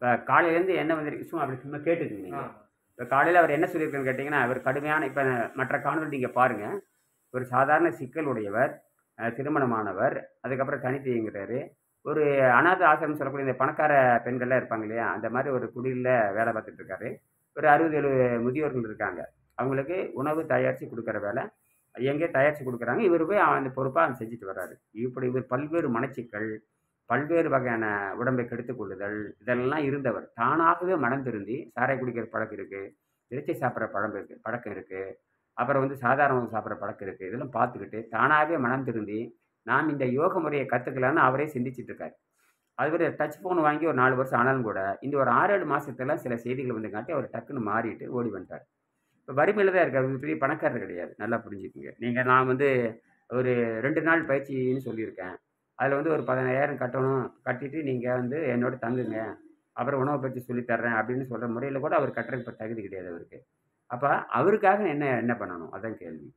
இப்போ காலையிலேருந்து என்ன வந்திருக்கு சும்மா அப்படி சும்மா கேட்டுக்குங்க ஆ நீங்கள் இப்போ காலையில் அவர் என்ன சொல்லியிருக்காருன்னு கேட்டிங்கன்னா அவர் கடுமையான இப்போ மற்ற காணொலி நீங்கள் பாருங்கள் ஒரு சாதாரண சிக்கல் உடையவர் அஹ், திருமணமானவர் அதுக்கப்புறம் தனித்து இயங்குறாரு ஒரு அனாத ஆசிரமம் சொல்லக்கூடிய இந்த பணக்கார பெண்கள்லாம் இருப்பாங்க இல்லையா அந்த மாதிரி ஒரு குடியில் வேலை பார்த்துட்டு இருக்காரு ஒரு அறுபது எழுபது முதியோர்கள் இருக்காங்க அவங்களுக்கு உணவு தயாரித்து கொடுக்குற வேலை எங்கே தயாரித்து கொடுக்குறாங்க இவர் போய் அந்த பொறுப்பாக செஞ்சுட்டு வர்றாரு இப்படி இவர் பல்வேறு மனச்சிக்கல் பல்வேறு வகையான உடம்பை கெடுத்துக் கொள்ளுதல் இதெல்லாம் இருந்தவர் தானாகவே மனம் திருந்தி சாரை குடிக்கிற பழக்கம் இருக்குது இறைச்சி சாப்பிட்ற பழக்கம் இருக்குது பழக்கம் இருக்குது அப்புறம் வந்து சாதாரண உணவு சாப்பிட்ற பழக்கம் இருக்குது இதெல்லாம் பார்த்துக்கிட்டு தானாகவே மனம் திருந்தி நாம் இந்த யோக முறையை கற்றுக்கலான்னு அவரே சிந்திச்சிட்டு இருக்காரு அது ஒரு டச் ஃபோன் வாங்கி ஒரு நாலு வருஷம் ஆனாலும் கூட இந்த ஒரு ஆறு ஏழு மாதத்துல சில செய்திகள் வந்து காட்டி அவர் டக்குன்னு மாறிட்டு ஓடி வந்துட்டார் இப்போ வறுமையில் தான் இருக்கார் இவர் பெரிய பணக்காரர் கிடையாது நல்லா புரிஞ்சுக்கோங்க நீங்கள் நான் வந்து ஒரு ரெண்டு நாள் பயிற்சின்னு சொல்லியிருக்கேன் அதில் வந்து ஒரு பதினாயிரம் கட்டணும் கட்டிட்டு நீங்கள் வந்து என்னோட தங்குங்க அப்புறம் உணவை பற்றி சொல்லித்தர்றேன் அப்படின்னு சொல்கிற முறையில் கூட அவர் கட்டுறதுக்கு இப்ப தகுதி கிடையாது அவருக்கு அப்போ அவருக்காக நான் என்ன என்ன பண்ணணும் அதான் கேள்வி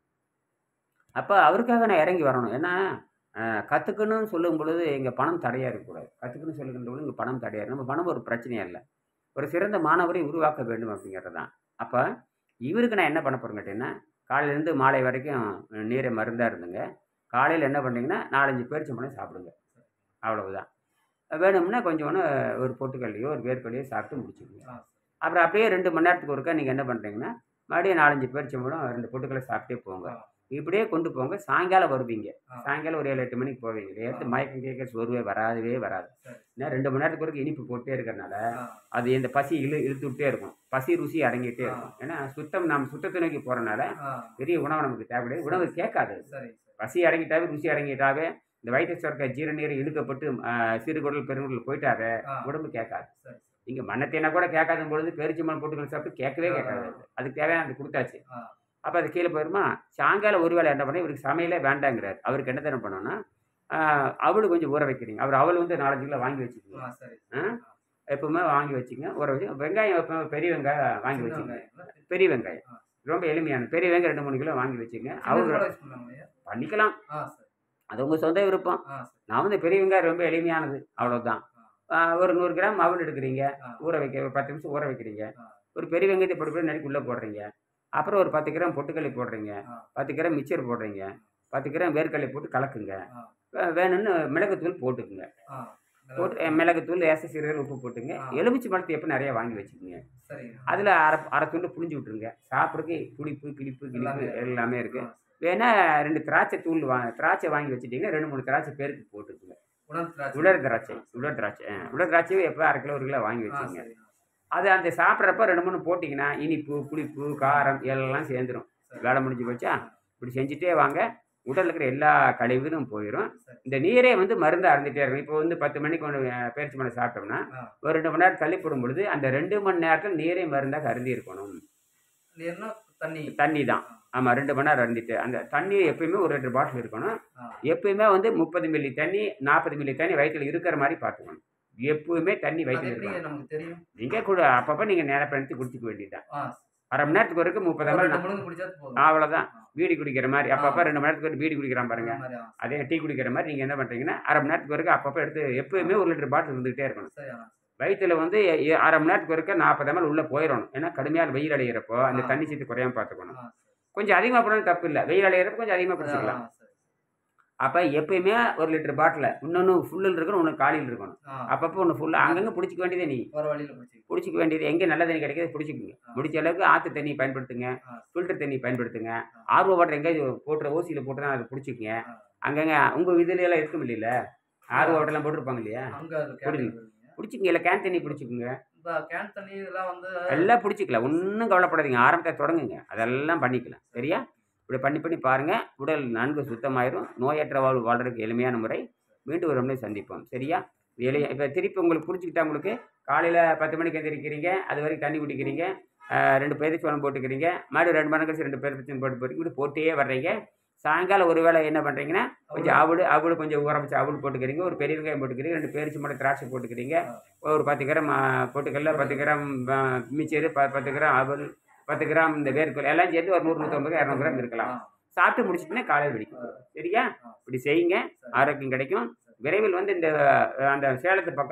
அப்போ அவருக்காக நான் இறங்கி வரணும் ஏன்னா கற்றுக்கணும்னு சொல்லும் பொழுது எங்கள் பணம் தடையாக இருக்கக்கூடாது கற்றுக்கணும்னு சொல்லுகின்ற பொழுது இங்கே பணம் தடையாக இருக்கு. நம்ம பணம் ஒரு பிரச்சனையே இல்லை ஒரு சிறந்த மாணவரை உருவாக்க வேண்டும் அப்படிங்கிறது தான் அப்போ இவருக்கு நான் என்ன பண்ண போகிறேன்னு கேட்டிங்கன்னா காலையிலேருந்து மாலை வரைக்கும் நீரை மருந்தாக இருந்துங்க காலையில் என்ன பண்ணுறீங்கன்னா நாலஞ்சு பேரிச்சம்பழம் சாப்பிடுங்க அவ்வளவுதான் வேணும்னா கொஞ்சோன்னு ஒரு பொட்டுக்கல்லையோ ஒரு வேர்க்கல்லையோ சாப்பிட்டு முடிச்சுக்கோங்க ஆ அப்புறம் அப்படியே ரெண்டு மணி நேரத்துக்கு ஒருக்கா நீங்கள் என்ன பண்ணுறீங்கன்னா மறுபடியும் நாலஞ்சு பேரிச்சம்பழம் ரெண்டு பொட்டுக்கல்லை சாப்பிட்டே போங்க ஆ. இப்படியே கொண்டு போங்க சாயங்காலம் வருவீங்க ஆ. சாயங்காலம் ஒரு ஏழு எட்டு மணிக்கு போவீங்க எடுத்து மயக்கம் கேட்க சோர்வே வராதவே வராது சரி. ஏன்னா ரெண்டு மணி நேரத்துக்கு ஒருக்க இனிப்பு போட்டே இருக்கிறனால ஆ அது இந்த பசி இழு இழுத்து விட்டே இருக்கும் பசி ருசி அடங்கிட்டே இருக்கும் ஏன்னா சுத்தம் நாம் சுத்தத்தை நோக்கி போகிறனால ஆ பெரிய உணவு நமக்கு தேவையில்லை உணவு கேட்காது சரி சரி பசி அடங்கிட்டாவே ருசி அடங்கிட்டாவே இந்த வயிற்று சுரக்க ஜீரநீர் இழுக்கப்பட்டு ஆஹ், சிறுகுடல் பெருங்குடல் போயிட்டாவே ஆ உடம்பு கேட்காது சரி இங்கே மண்ணத்தேனா கூட கேட்காத பொழுது பெருச்சம்பழம் போட்டுக்கல் சாப்பிட்டு கேட்கவே கேட்காது அது. அதுக்கு தேவையான அது கொடுத்தாச்சு ஆ அப்போ அது கீழே போயிருமா சாயங்காலம் ஒரு வேளை என்ன பண்ண இவருக்கு சமையலே வேண்டாங்கிறார் அவருக்கு என்ன தானே பண்ணணும்னா ஆஹ், அவளு கொஞ்சம் ஊற வைக்கிறீங்க அவர் அவள் வந்து நாலஞ்சு கிலோ வாங்கி வச்சுக்கோங்க ஆ சரி ஆ? எப்பவுமே வாங்கி வச்சுங்க ஊற வச்சு வெங்காயம் எப்பவுமே பெரிய வெங்காயம் வாங்கி சின்ன வச்சுக்கோங்க வெங்காயம். பெரிய வெங்காயம் ஆ. ரொம்ப எளிமையான பெரிய வெங்காயம் ரெண்டு மூணு கிலோ வாங்கி வச்சுங்க சின்னது அவர் கூட யூஸ் பண்ணலாமா ஐயா? பண்ணிக்கலாம் ஆ சரி அது உங்கள் சொந்த விருப்பம் ஆ சரி நான் வந்து பெரிய வெங்காயம் ரொம்ப எளிமையானது அவ்வளோதான் ஒரு நூறு கிராம் அவல் எடுக்கிறீங்க ஆ. ஊற வைக்க ஒரு பத்து நிமிஷம் ஊற வைக்கிறீங்க ஆ. ஒரு பெரிய வெங்காயத்தை பொடி பொடி நறுக்கி உள்ளே போடுறீங்க அப்புறம் ஒரு பத்து கிராம் பொட்டுக்கல்லி போடுறீங்க ஆ. பத்து கிராம் மிச்சர் போடுறீங்க பத்து கிராம் வேர்க்கடலை போட்டு கலக்குங்க ஆ. வே- வேணும்னு மிளகுத்தூள் போட்டுக்குங்க ஆ போட்டு அஹ், மிளகுத்தூள் ஏச சிறுகள் உப்பு போட்டுங்க ஆ. எலுமிச்சி பழத்தை எப்போ நிறைய வாங்கி வச்சுக்கோங்க சரிங்க அதில் அரை அரை துண்டு புளிஞ்சு விட்ருங்க சாப்பிட்றதுக்கு புளிப்பு கிளிப்பு கிளிப்பு எல்லாமே. எல்லாமே இருக்குது ஆ, சரி. வேணா ரெண்டு திராட்சை தூள் வா திராட்சை வாங்கி வச்சுட்டீங்கன்னா ரெண்டு மூணு திராட்சை பேருக்கு போட்டுக்குங்க உலர் திராட்சை உலர் திராட்சை உலர் திராட்சை ஆ, உலர் திராட்சையும் எப்போ அரை கிலோ ஒரு கிலோ வாங்கி ஆ வச்சுங்க சரி அது அந்த சாப்பிட்றப்ப ரெண்டு மூணு போட்டிங்கன்னா இனிப்பு புளிப்பு காரம் எல்லாம் சேர்ந்துடும் சரி. வேலை முடிஞ்சு போச்சா இப்படி செஞ்சுட்டே வாங்க உடல்ல இருக்கிற எல்லா கழிவுகளும் போயிடும் சரி. இந்த நீரே வந்து மருந்து அறந்துட்டே இருக்கும் இப்போ வந்து பத்து மணிக்கு ஒன்று பேரிச்சி மணி சாப்பிட்டோம்னா ஆ. ஒரு ரெண்டு மணி நேரம் தள்ளி போடும் பொழுது அந்த ரெண்டு மணி நேரத்தில் நீரே மருந்தாக அருந்தி இருக்கணும் நீர்னா தண்ணி தண்ணி தான் ஆமாம் ரெண்டு மணி நேரம் அருந்திட்டு அந்த தண்ணி எப்பயுமே ஒரு ரெண்டு பாட்டில் இருக்கணும் ஆ எப்பயுமே வந்து முப்பது மில்லி தண்ணி நாற்பது மில்லி தண்ணி வயிற்றில் இருக்கிற மாதிரி பார்த்துக்கணும் எப்பவுமே தண்ணி அது வயிற்றில் எப்படி இருக்கணும் நமக்கு தெரியும் நீங்கள் கூட அப்பப்போ நீங்கள் நேரம் பயணித்து குடிச்சிக்க வேண்டியதுதான் ஆ அரை மணி நேரத்துக்கு வரைக்கும் முப்பது ஒரு ml ரெண்டு முழுங்கு குடிச்சா போதும் அவ்வளோதான் ஆ. பீடி குடிக்கிற மாதிரி அப்பப்போ ரெண்டு மணி நேரத்துக்கு ஒரு பீடி குடிக்கிறான் பாருங்க அந்த மாதிரி, ஆ. அதே டீ குடிக்கிற மாதிரி நீங்கள் என்ன பண்ணுறீங்கன்னா அரை மணி நேரத்துக்கு வரைக்கும் அப்பப்போ எடுத்து எப்பவுமே ஒரு லிட்டர் பாட்டில் இருந்துகிட்டே இருக்கணும் சரி ஆ வயிற்றுல வந்து எ- எ- அரை மணி நேரத்துக்கு வரைக்கும் நாற்பது ml உள்ளே போயிடணும் ஏன்னா கடுமையான வெயில் அடைகிறப்போ அந்த ஆ. தண்ணி சீத்து குறையாம பார்த்துக்கணும் ஆ கொஞ்சம் அதிகமாக போனாலும் தப்பு இல்லை வெயில் அடைகிறப்ப கொஞ்சம் அதிகமாக சரி குடிச்சிக்கலாம் ஆ, சரி அப்போ எப்பயுமே ஒரு லிட்டர் பாட்டில் இன்னொன்று ஃபுல்லில் இருக்கணும் ஒன்று காலியில் இருக்கணும் ஆ அப்பப்போ ஒன்று ஃபுல்லாக அங்கங்கே பிடிச்சிக்க வேண்டியதே நீ போற வழியில குடிச்சு பிடிச்சிக்க வேண்டியது எங்கே நல்ல தண்ணி கிடைக்குது பிடிச்சிக்கோங்க ஆ. முடிச்ச அளவுக்கு ஆற்று தண்ணி பயன்படுத்துங்க ஆ. ஃபில்டர் தண்ணி பயன்படுத்துங்க ஆ. ஆர்வ வாட்டர் எங்கேயாவது போட்டுற ஊசியில் போட்டு தான் அதை பிடிச்சிக்கங்க ஆ. அங்கங்கே உங்கள் இதுல எல்லாம் இருக்கும் இல்லைல்ல ஆர்வ வாட்டர்லாம் போட்டிருப்பாங்க இல்லையா அங்க அது குடி. கேன் பிடிச்சிக்கங்க இல்லை கேன் தண்ணி பிடிச்சிக்கோங்க இப்ப கேன் தண்ணி இதெல்லாம் வந்து எல்லாம் பிடிச்சிக்கலாம் ஒன்றும் கவலைப்படாதீங்க ஆரம்பத்தை தொடங்குங்க அதெல்லாம் பண்ணிக்கலாம் சரியா இப்படி பண்ணி பண்ணி பாருங்கள் உடல் நன்கு சுத்தமாயிரும் நோயற்ற வாழ்வு வாழ்றதுக்கு எளிமையான முறை மீண்டும் ஒரு முறை சந்திப்போம் சரியா எளிய இப்போ திருப்பி உங்களுக்கு புரிஞ்சுக்கிட்டா உங்களுக்கு காலையில் பத்து மணிக்கு எந்திரிக்கிறீங்க அது வரைக்கும் தண்ணி குடிக்கிறீங்க ஆஹ் ரெண்டு பேருக்கு சோளம் போட்டுக்கிறீங்க மறுபடியும் ரெண்டு மணி கழிச்சு ரெண்டு பேருக்கு போட்டு போட்டு இப்படி போட்டே வர்றீங்க சாயங்காலம் ஒரு வேளை என்ன பண்ணுறீங்கன்னா கொஞ்சம் அவடு அவடு கொஞ்சம் ஊற வச்சு அவடு போட்டுக்கிறீங்க ஒரு பெரிய வெங்காயம் போட்டுக்கிறீங்க ரெண்டு பேரிச்சு மட்டும் திராட்சை போட்டுக்கிறீங்க ஒரு பத்து கிராம் ஆ, பொட்டுக்கல்ல பத்து கிராம் ஆ, மிச்சரு ப பத்து கிராம் அவல் பத்து கிராம் இந்த வேர்க்கல் எல்லாம் சேர்த்து ஒரு நூறு நூற்றம்பது இரநூறு கிராம் இருக்கலாம் சாப்பிட்டு முடிச்சிட்டுனா காலையில் வெடிக்கும் சரியா இப்படி செய்யுங்க ஆரோக்கியம் கிடைக்கும் விரைவில் வந்து இந்த அஹ், அந்த சேலத்து பக்கம்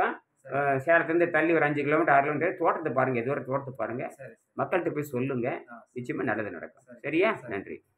அஹ், சேலத்துலேருந்து தள்ளி ஒரு அஞ்சு கிலோமீட்டர் ஆறு கிலோமீட்டர் தோட்டத்தை பாருங்கள் எது ஒரு தோட்டத்தை பாருங்கள் சரி மக்கள்கிட்ட போய் சொல்லுங்கள் ஆ. நிச்சயமாக நல்லது நடக்கும் சரி. சரியா சரி. நன்றி